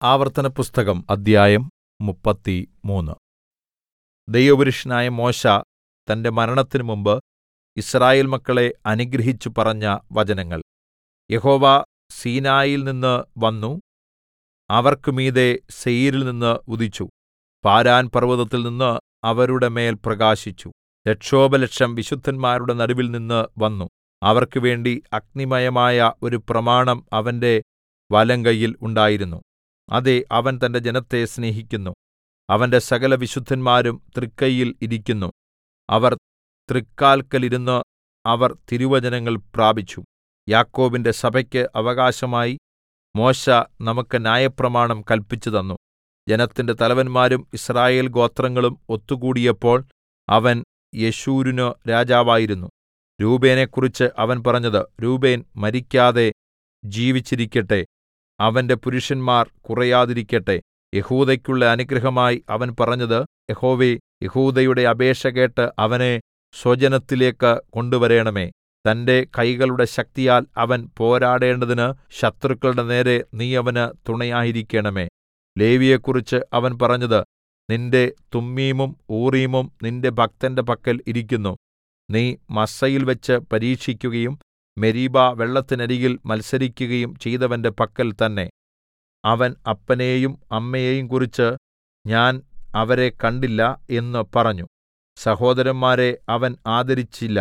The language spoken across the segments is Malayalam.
ആവർത്തനപുസ്തകം അദ്ധ്യായം മുപ്പത്തിമൂന്ന് ദൈവപുരുഷനായ മോശെ തന്റെ മരണത്തിന് മുമ്പ് യിസ്രായേൽ മക്കളെ അനുഗ്രഹിച്ചു പറഞ്ഞ വചനങ്ങൾ യഹോവ സീനായിൽനിന്ന് വന്നു അവർക്ക് മീതെ സേയീരിൽനിന്ന് ഉദിച്ചു പാരാൻ പർവ്വതത്തിൽനിന്ന് അവരുടെ മേൽ പ്രകാശിച്ചു ലക്ഷോപലക്ഷം വിശുദ്ധന്മാരുടെ നടുവിൽനിന്ന് വന്നു അവർക്ക് വേണ്ടി അഗ്നിമയമായ ഒരു പ്രമാണം അവന്റെ വലങ്കയ്യിൽ ഉണ്ടായിരുന്നു അതേ അവൻ തന്റെ ജനത്തെ സ്നേഹിക്കുന്നു അവന്റെ സകല വിശുദ്ധന്മാരും തൃക്കയ്യിൽ ഇരിക്കുന്നു അവർ തൃക്കാല്ക്കൽ ഇരുന്ന് അവർ തിരുവചനങ്ങൾ പ്രാപിച്ചു യാക്കോബിന്റെ സഭയ്ക്ക് അവകാശമായി മോശെ നമുക്ക് ന്യായപ്രമാണം കല്പിച്ചുതന്നു ജനത്തിന്റെ തലവന്മാരും യിസ്രായേൽ ഗോത്രങ്ങളും ഒത്തുകൂടിയപ്പോൾ അവൻ യെശൂരൂന് രാജാവായിരുന്നു രൂബേനെക്കുറിച്ച് അവൻ പറഞ്ഞത് രൂബേൻ മരിക്കാതെ ജീവിച്ചിരിക്കട്ടെ അവന്റെ പുരുഷന്മാർ കുറയാതിരിക്കട്ടെ യെഹൂദയ്ക്കുള്ള അനുഗ്രഹമായി അവൻ പറഞ്ഞത് യഹോവേ യെഹൂദയുടെ അപേക്ഷ കേട്ട് അവനെ സ്വജനത്തിലേക്ക് കൊണ്ടുവരേണമേ തന്റെ കൈകളുടെ ശക്തിയാൽ അവൻ പോരാടേണ്ടതിന് ശത്രുക്കളുടെ നേരെ നീ അവന് തുണയായിരിക്കണമേ ലേവിയെക്കുറിച്ച് അവൻ പറഞ്ഞത് നിന്റെ തുമ്മീമും ഊറീമും നിന്റെ ഭക്തന്റെ പക്കൽ ഇരിക്കുന്നു നീ മസ്സയിൽവെച്ച് പരീക്ഷിക്കുകയും മെരീബാ വെള്ളത്തിനരികിൽ മത്സരിക്കുകയും ചെയ്തവന്റെ പക്കൽ തന്നെ അവൻ അപ്പനെയും അമ്മയെയും കുറിച്ച് ഞാൻ അവരെ കണ്ടില്ല എന്ന് പറഞ്ഞു സഹോദരന്മാരെ അവൻ ആദരിച്ചില്ല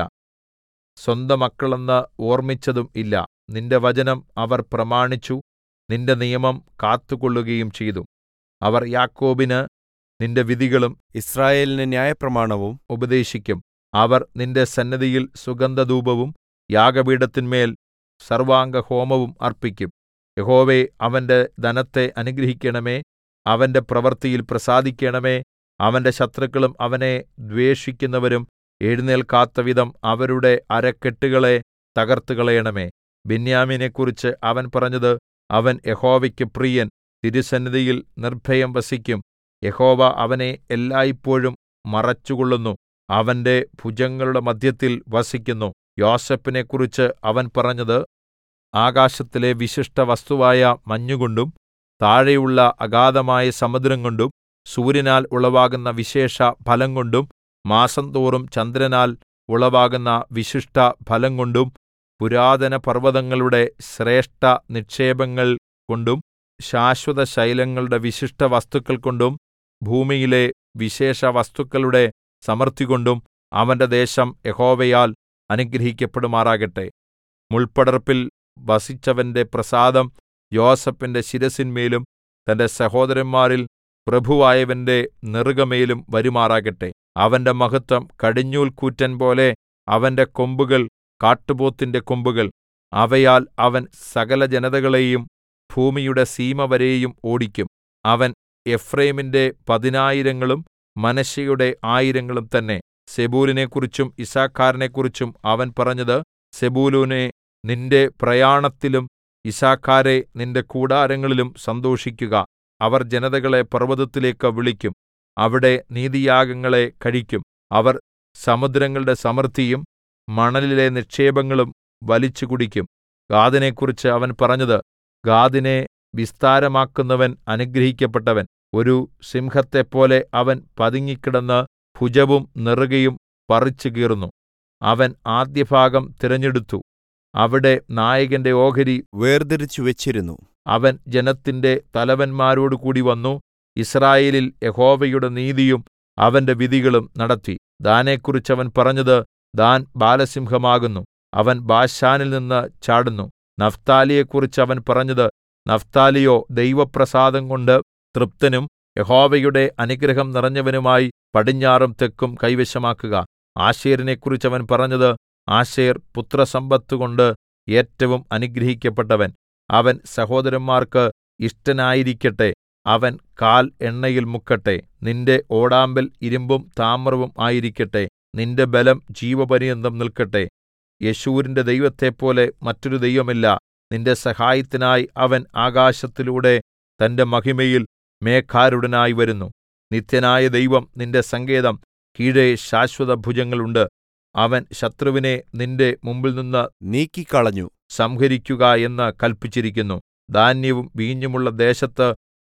സ്വന്തം മക്കളെന്ന് ഓർമ്മിച്ചതും ഇല്ല നിന്റെ വചനം അവർ പ്രമാണിച്ചു നിന്റെ നിയമം കാത്തുകൊള്ളുകയും ചെയ്തു അവർ യാക്കോബിന് നിന്റെ വിധികളും യിസ്രായേലിന് ന്യായപ്രമാണവും ഉപദേശിക്കും അവർ നിന്റെ സന്നിധിയിൽ സുഗന്ധധൂപവും യാഗപീഠത്തിന്മേൽ സർവ്വാംഗഹോമവും അർപ്പിക്കും യഹോവേ അവന്റെ ധനത്തെ അനുഗ്രഹിക്കണമേ അവന്റെ പ്രവൃത്തിയിൽ പ്രസാദിക്കണമേ അവന്റെ ശത്രുക്കളും അവനെ ദ്വേഷിക്കുന്നവരും എഴുന്നേൽക്കാത്തവിധം അവരുടെ അരക്കെട്ടുകളെ തകർത്തുകളയണമേ ബെന്യാമീനെക്കുറിച്ച് അവൻ പറഞ്ഞത് അവൻ യഹോവയ്ക്ക് പ്രിയൻ തിരുസന്നിധിയിൽ നിർഭയം വസിക്കും യഹോവ അവനെ എല്ലായ്പോഴും മറച്ചുകൊള്ളുന്നു അവന്റെ ഭുജങ്ങളുടെ മധ്യത്തിൽ വസിക്കുന്നു യോസേഫിനെക്കുറിച്ച് അവൻ പറഞ്ഞത് ആകാശത്തിലെ വിശിഷ്ടവസ്തുവായ മഞ്ഞുകൊണ്ടും താഴെയുള്ള അഗാധമായ സമുദ്രംകൊണ്ടും സൂര്യനാൽ ഉളവാകുന്ന വിശേഷ ഫലംകൊണ്ടും മാസംതോറും ചന്ദ്രനാൽ ഉളവാകുന്ന വിശിഷ്ട ഫലംകൊണ്ടും പുരാതന പർവ്വതങ്ങളുടെ ശ്രേഷ്ഠ നിക്ഷേപങ്ങൾ കൊണ്ടും ശാശ്വതശൈലങ്ങളുടെ വിശിഷ്ട വസ്തുക്കൾ കൊണ്ടും ഭൂമിയിലെ വിശേഷ വസ്തുക്കളുടെ സമൃദ്ധികൊണ്ടും അവന്റെ ദേശം യഹോവയാൽ അനുഗ്രഹിക്കപ്പെടുമാറാകട്ടെ മുൾപ്പടർപ്പിൽ വസിച്ചവന്റെ പ്രസാദം യോസേഫിന്റെ ശിരസിന്മേലും തന്റെ സഹോദരന്മാരിൽ പ്രഭുവായവന്റെ നെറുകമേലും വരുമാറാകട്ടെ അവന്റെ മഹത്വം കടിഞ്ഞൂൽ കൂറ്റൻ പോലെ അവന്റെ കൊമ്പുകൾ കാട്ടുപോത്തിന്റെ കൊമ്പുകൾ അവയാൽ അവൻ സകല ജനതകളെയും ഭൂമിയുടെ സീമവരെയും ഓടിക്കും അവൻ എഫ്രയീമിന്റെ പതിനായിരങ്ങളും മനശ്ശെയുടെ ആയിരങ്ങളും തന്നെ സെബൂലിനെക്കുറിച്ചും യിസ്സാഖാരിനെക്കുറിച്ചും അവൻ പറഞ്ഞത് സെബൂലൂനേ നിന്റെ പ്രയാണത്തിലും യിസ്സാഖാരേ നിന്റെ കൂടാരങ്ങളിലും സന്തോഷിക്കുക അവർ ജനതകളെ പർവ്വതത്തിലേക്ക് വിളിക്കും അവിടെ നീതിയാഗങ്ങളെ കഴിക്കും അവർ സമുദ്രങ്ങളുടെ സമൃദ്ധിയും മണലിലെ നിക്ഷേപങ്ങളും വലിച്ചു കുടിക്കും ഗാദിനെക്കുറിച്ച് അവൻ പറഞ്ഞത് ഗാദിനെ വിസ്താരമാക്കുന്നവൻ അനുഗ്രഹിക്കപ്പെട്ടവൻ ഒരു സിംഹത്തെപ്പോലെ അവൻ പതുങ്ങിക്കിടന്ന് ഭുജവും നെറുകയും പറിച്ചുകീറുന്നു അവൻ ആദ്യഭാഗം തിരഞ്ഞെടുത്തു അവിടെ നായകന്റെ ഓഹരി വേർതിരിച്ചു വെച്ചിരുന്നു അവൻ ജനത്തിന്റെ തലവന്മാരോടുകൂടി വന്നു യിസ്രായേലിൽ യഹോവയുടെ നീതിയും അവന്റെ വിധികളും നടത്തി ദാനെക്കുറിച്ച് അവൻ പറഞ്ഞത് ദാൻ ബാലസിംഹമാകുന്നു അവൻ ബാശാനിൽ നിന്ന് ചാടുന്നു നഫ്താലിയെക്കുറിച്ച് അവൻ പറഞ്ഞത് നഫ്താലിയോ ദൈവപ്രസാദം കൊണ്ട് തൃപ്തനും യഹോവയുടെ അനുഗ്രഹം നിറഞ്ഞവനുമായി പടിഞ്ഞാറും തെക്കും കൈവശമാക്കുക ആശേരിനെക്കുറിച്ച് അവൻ പറഞ്ഞത് ആശേർ പുത്രസമ്പത്തുകൊണ്ട് ഏറ്റവും അനുഗ്രഹിക്കപ്പെട്ടവൻ അവൻ സഹോദരന്മാർക്ക് ഇഷ്ടനായിരിക്കട്ടെ അവൻ കാൽ എണ്ണയിൽ മുക്കട്ടെ നിന്റെ ഓടാമ്പൽ ഇരുമ്പും താമ്രവും ആയിരിക്കട്ടെ നിന്റെ ബലം ജീവപര്യന്തം നിൽക്കട്ടെ യെശൂരിന്റെ ദൈവത്തെപ്പോലെ മറ്റൊരു ദൈവമില്ല നിന്റെ സഹായത്തിനായി അവൻ ആകാശത്തിലൂടെ തന്റെ മഹിമയിൽ മേഘാരൂഢനായി വരുന്നു നിത്യനായ ദൈവം നിന്റെ സങ്കേതം കീഴെ ശാശ്വത ഭുജങ്ങളുണ്ട് അവൻ ശത്രുവിനെ നിന്റെ മുമ്പിൽനിന്ന് നീക്കിക്കളഞ്ഞു സംഹരിക്കുക എന്ന് കല്പിച്ചിരിക്കുന്നു ധാന്യവും വീഞ്ഞുമുള്ള ദേശത്ത്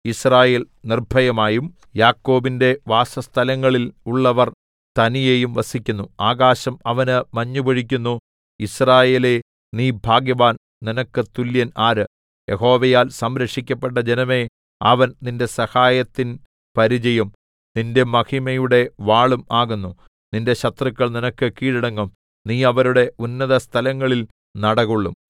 യിസ്രായേൽ നിർഭയമായും യാക്കോബിന്റെ വാസസ്ഥലങ്ങളിൽ ഉള്ളവർ തനിയെയും വസിക്കുന്നു ആകാശം അവന് മഞ്ഞു പൊഴിക്കുന്നു യിസ്രായേലേ നീ ഭാഗ്യവാൻ നിനക്ക് തുല്യൻ ആര് യഹോവയാൽ സംരക്ഷിക്കപ്പെട്ട ജനമേ അവൻ നിന്റെ സഹായത്തിൻ പരിചയും നിന്റെ മഹിമയുടെ വാളും ആകുന്നു നിന്റെ ശത്രുക്കൾ നിനക്ക് കീഴടങ്ങും നീ അവരുടെ ഉന്നതസ്ഥലങ്ങളിൽ നടകൊള്ളും